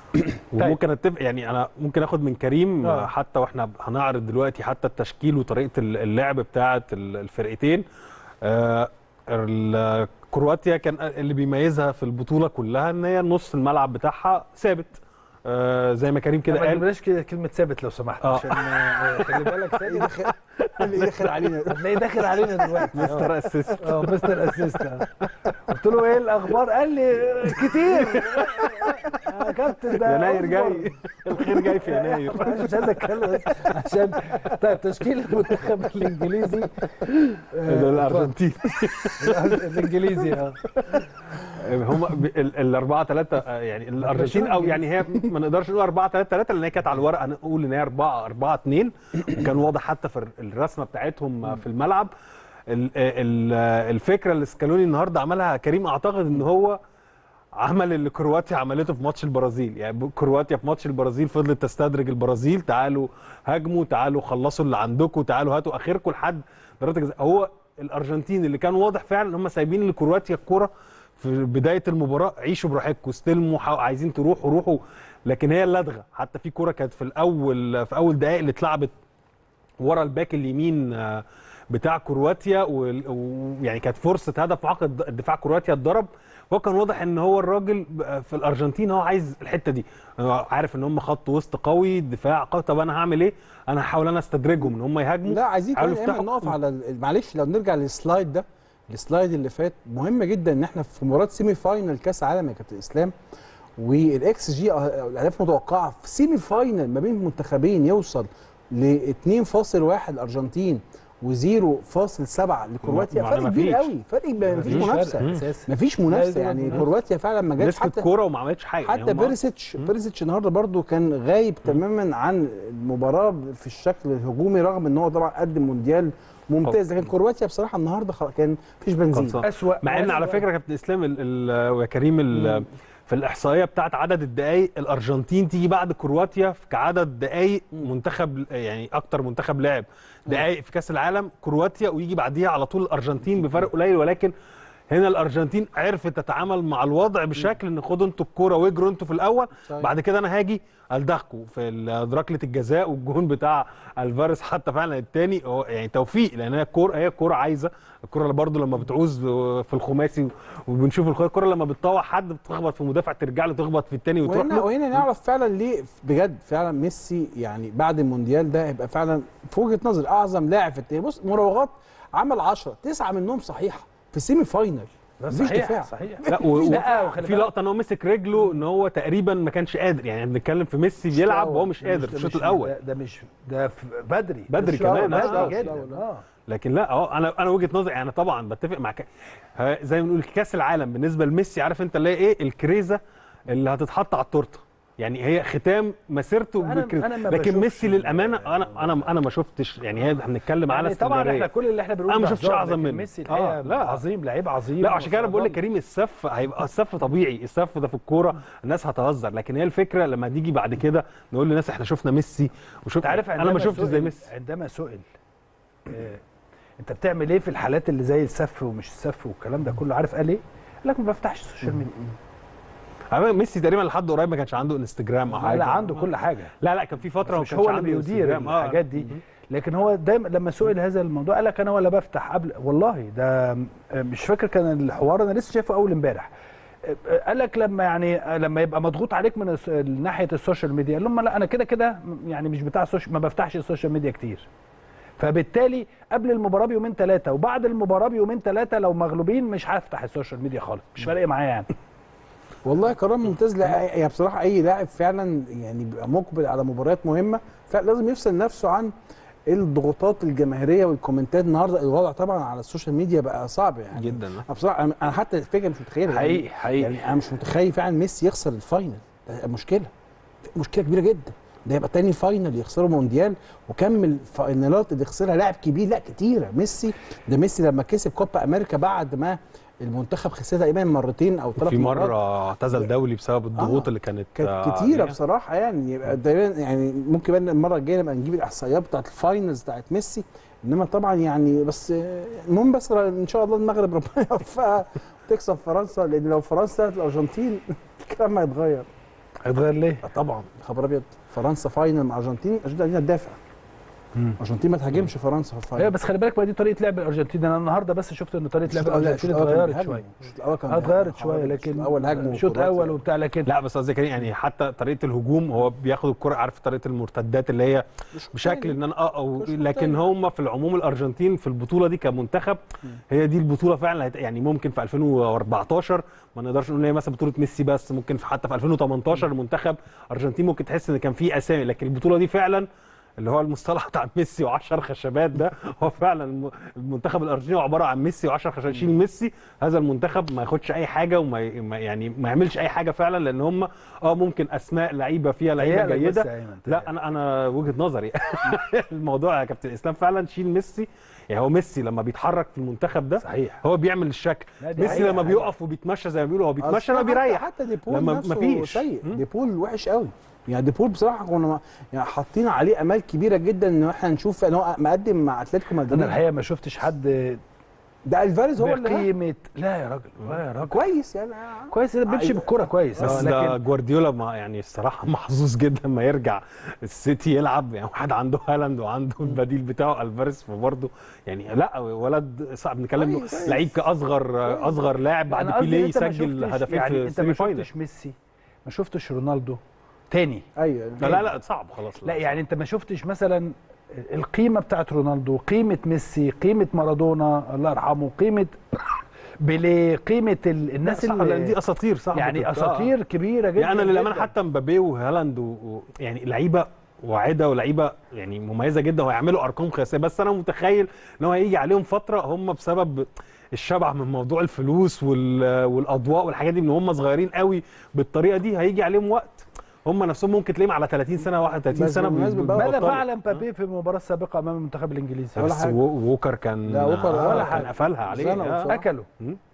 وممكن اتفق يعني انا ممكن اخد من كريم آه. حتى واحنا هنعرض دلوقتي حتى التشكيل وطريقه اللعب بتاعه الفرقتين آه، ال- كرواتيا كان اللي بيميزها في البطوله كلها ان هي نص الملعب بتاعها ثابت آه، زي ما كريم كده ما قال تجيبلاش كده كلمه ثابت لو سمحت آه. عشان آه، خلي بالك ايه ثابت داخل اللي داخل علينا هتلاقيه داخل علينا دلوقتي مستر اسيست اه مستر اسيست قلت له ايه الاخبار قال لي آه، كتير يا كابتن ده يناير أصبر. جاي الخير جاي في يناير معلش مش عايز اتكلم بس عشان طيب تشكيل المنتخب الانجليزي ده الارجنتين الانجليزي اه هم ال 4 3 يعني الارجنتين او يعني هي ما نقدرش نقول 4 3 3 لان هي كانت على الورقه نقول ان هي 4 4 2 وكان واضح حتى في الرسمه بتاعتهم في الملعب ال- ال- الفكره اللي سكالوني النهارده عملها كريم اعتقد ان هو عمل اللي كرواتيا عملته في ماتش البرازيل يعني كرواتيا في ماتش البرازيل فضلت تستدرج البرازيل تعالوا هاجموا تعالوا خلصوا اللي عندكم تعالوا هاتوا اخركم لحد ضربات الجزاء هو الارجنتين اللي كان واضح فعلا ان هم سايبين لكرواتيا الكوره في بدايه المباراه عيشوا براحتكم استلموا حاو- عايزين تروحوا روحوا لكن هي اللدغه حتى في كوره كانت في الاول في اول دقائق اللي اتلعبت ورا الباك اليمين آه، بتاع كرواتيا وال- ويعني كانت فرصه هدف معقد دفاع كرواتيا اتضرب هو كان واضح ان هو الراجل ب- في الارجنتين هو عايز الحته دي هو عارف ان هم خط وسط قوي دفاع قوي طب انا هعمل ايه انا هحاول انا استدرجهم ان هم يهاجموا لا عايزين حاولوا كمان يا إما يفتحوا. نقف على ال- معلش لو نرجع للسلايد ده السلايد اللي فات مهم جدا ان احنا في مباراه سيمي فاينل كاس عالم يا كابتن اسلام والاكس جي أه- الاهداف متوقعه في سيمي فاينل ما بين منتخبين يوصل ل 2.1 الارجنتين و0.7 لكرواتيا معناه فرق كبير مفيش. قوي فرق ما- مفيش مفيش منافسه فرق أساسي. مفيش لا منافسه يوجد يعني منافسة. كرواتيا فعلا ما جاتش مسكت حتى الكوره وما عملتش حاجه حتى يعني هم- بيريسيتش بيريسيتش النهارده برضو كان غايب تماما عن المباراه في الشكل الهجومي رغم ان هو طبعا قدم مونديال ممتاز لكن كرواتيا بصراحه النهارده خلاص كان مفيش بنزين خلصان. اسوأ مع ان على وأسوأ. فكره كابتن اسلام ال- ال- ويا كريم ال- في الاحصائيه بتاعت عدد الدقائق الارجنتين تيجي بعد كرواتيا في كعدد دقائق منتخب يعني اكتر منتخب لعب دقائق في كاس العالم كرواتيا ويجي بعديها على طول الارجنتين بفرق قليل ولكن هنا الارجنتين عرفت تتعامل مع الوضع بشكل ان خدوا انتوا الكوره واجروا انتوا في الاول صحيح. بعد كده انا هاجي الدغكم في ال- ركله الجزاء والجون بتاع الفارس حتى فعلا الثاني هو يعني توفيق لان هي الكوره هي الكوره عايزه الكوره اللي برضو لما بتعوز في الخماسي وبنشوف الكوره الكوره لما بتطوع حد بتخبط في مدافع ترجع له تخبط في الثاني وتروح وهنا له وهنا نعرف فعلا ليه بجد فعلا ميسي يعني بعد المونديال ده هيبقى فعلا في وجهه نظري اعظم لاعب في التاريخ بص مراوغات عمل 10 تسعه منهم صحيحه في سيمي فاينل ده مفيش صحيح دفاع. صحيح لا و... لا، و... وخلي في بالك- لقطه ان هو مسك رجله ان هو تقريبا ما كانش قادر يعني بنتكلم في ميسي بيلعب وهو مش ده قادر ده في الشوط مش- الاول ده, ده مش ده في بدري بدري الشوط الأول كمان، آه، بدري آه، جدا لا، لا. اه لكن لا اه انا انا وجهه نظري يعني طبعا بتفق مع ك... ها- زي ما بنقول كاس العالم بالنسبه لميسي عارف انت اللي هي ايه الكريزه اللي هتتحط على التورته يعني هي ختام مسيرته أنا- بالكريزة. أنا ما لكن بشوفش ميسي للامانه انا انا انا ما شفتش يعني هي بنتكلم على يعني طبعا استمرارية. احنا كل اللي احنا بنقوله أنا ما ده شفتش هزار، أعظم لكن منه. ميسي آه، الحقيقه لا. عظيم لعيب عظيم لا عشان كده انا بقول لك وصلى كريم السف هيبقى السف طبيعي السف ده في الكوره الناس هتهزر لكن هي الفكره لما تيجي بعد كده نقول للناس احنا شفنا ميسي وشفنا انت عارف انا ما عندما شفتش زي سئل- ميسي عندما سئل آه انت بتعمل ايه في الحالات اللي زي السف ومش السف والكلام ده كله عارف قال ايه؟ قال لك ما بفتحش السوشيال ميديا على فكرة ميسي تقريبا لحد قريب ما كانش عنده انستجرام او لا, حاجه لا عنده كل حاجه لا لا كان في فتره ما مش كانش هو اللي عنده بيدير انستجرام. آه. الحاجات دي لكن هو دايما لما سئل هذا الموضوع قال لك انا ولا بفتح قبل والله ده مش فاكر كان الحوار انا لسه شايفه اول امبارح قال لك لما يعني لما يبقى مضغوط عليك من الس- ناحيه السوشيال ميديا قال لهم لا انا كده كده يعني مش بتاع السوشيال ما بفتحش السوشيال ميديا كتير فبالتالي قبل المباراه بيومين ثلاثه وبعد المباراه بيومين ثلاثه لو مغلوبين مش هفتح السوشيال ميديا خالص مش فارق معايا يعني والله قرار ممتاز لا يعني بصراحه اي لاعب فعلا يعني بيبقى مقبل على مباريات مهمه فلازم يفصل نفسه عن الضغوطات الجماهيريه والكومنتات النهارده الوضع طبعا على السوشيال ميديا بقى صعب يعني جدا انا بصراحه أنا- انا حتى الفكره مش متخيلها يعني حقيقي حقيقي يعني انا مش متخيل فعلا ميسي يخسر الفاينل ده مشكله مشكله كبيره جدا ده يبقى تاني فاينل يخسره مونديال وكمل فاينالات اللي خسرها لاعب كبير لا كتيره ميسي ده ميسي لما كسب كوبا امريكا بعد ما المنتخب خسرها تقريبا مرتين او ثلاث في مرات مره اعتزل دولي بسبب الضغوط آه. اللي كانت كانت آه، كتيره عليه. بصراحه يعني يبقى دايما يعني ممكن بقى المره الجايه نبقى نجيب الاحصائيات بتاعت الفاينلز بتاعت ميسي انما طبعا يعني بس آه، المهم بس ان شاء الله المغرب ربنا يوفقها وتكسب فرنسا لان لو فرنسا طلعت الارجنتين الكلام هيتغير هيتغير ليه؟ آه طبعا خبر ابيض فرنسا فاينل مع ارجنتين الارجنتين عايزين تدافع الارجنتين ما تهاجمش فرنسا في الفاينل ايوه بس خلي بالك بقى دي طريقه لعب الارجنتين انا النهارده بس شفت ان طريقه لعب الشوط الأول- الارجنتين الشوط الأول اتغيرت كان شويه الشوط الاول كان اه اتغيرت خبر شويه أبيض. لكن الشوط الاول هاجموا شوط وكرات. اول وبتاع لكن لا بس قصدي كريم يعني حتى طريقه الهجوم هو بياخد الكره عارف طريقه المرتدات اللي هي مش بشكل تاني. ان انا اه أو مش لكن تاني. هم في العموم الارجنتين في البطوله دي كمنتخب هي دي البطوله فعلا هت- يعني ممكن في 2014 ما نقدرش نقول ان هي مثلا بطوله ميسي بس ممكن في حتى في 2018 المنتخب ارجنتين ممكن تحس ان كان في اسامي لكن البطوله دي فعلا اللي هو المصطلح بتاع ميسي و10 خشبات ده هو فعلا الم- المنتخب الارجنتيني هو عباره عن ميسي و10 خشبات شيل ميسي هذا المنتخب ما ياخدش اي حاجه وما ي- ما- يعني ما يعملش اي حاجه فعلا لان هم اه ممكن اسماء لعيبه فيها لعيبه تهيألك بس جيده يا أيمن، لا انا انا وجهه نظري الموضوع يا كابتن اسلام فعلا شيل ميسي يعني هو ميسي لما بيتحرك في المنتخب ده صحيح هو بيعمل الشكل لا، دي ميسي حقيقة، لما حقيقة. بيقف وبيتمشى زي ما بيقولوا هو بيتمشى أصل لما حتى- بيريح حتى ديبول لما نفسه مفيش. سيء مم. ديبول وحش قوي يعني ديبول بصراحه كنا يعني حاطين عليه امال كبيره جدا ان احنا نشوف ان هو مقدم مع اتلتيكو انا مدريد الحقيقه ما شفتش حد ده الفاريز هو اللي بقيمه لا يا راجل لا يا راجل كويس يعني كويس ده بيمشي بالكوره كويس بس اه ده لكن جوارديولا ما يعني الصراحه محظوظ جدا ما يرجع السيتي يلعب يعني واحد عنده هالاند وعنده البديل بتاعه الفاريز فبرضه يعني لا ولد صعب بنتكلم كويس. لعيب كاصغر اصغر لاعب بعد أنا قصدي بيليه أنت ما يسجل شفتش- هدفين يعني في انت ما السيمي فاينل شفتش ميسي ما شفتش رونالدو تاني ايوه لا لا لا صعب خلاص لا يعني انت ما شفتش مثلا القيمه بتاعت رونالدو قيمه ميسي قيمه مارادونا الله يرحمه قيمه بيليه قيمه ال- الناس صح لان اللي دي اساطير صح يعني بتبقى- اساطير كبيره جدا يعني انا للامانه جداً. حتى مبابي وهالاند و... و... يعني لعيبه واعده ولعيبه يعني مميزه جدا وهيعملوا ارقام قياسيه بس انا متخيل ان هو هيجي عليهم فتره هم بسبب الشبع من موضوع الفلوس وال... والاضواء والحاجات دي من هم صغيرين قوي بالطريقه دي هيجي عليهم وقت هم نفسهم ممكن تلاقيهم على 30 سنه 31 بس سنه بالمناسبة بقى- ماذا بيبطلوا. فعل مبابي في المباراه السابقه امام المنتخب الانجليزي ولا بس حاجة. وو- ووكر كان لا، ووكر آه، ولا كان حاجة. قفلها عليه سنة آه. بصراحة. اكلوا مم.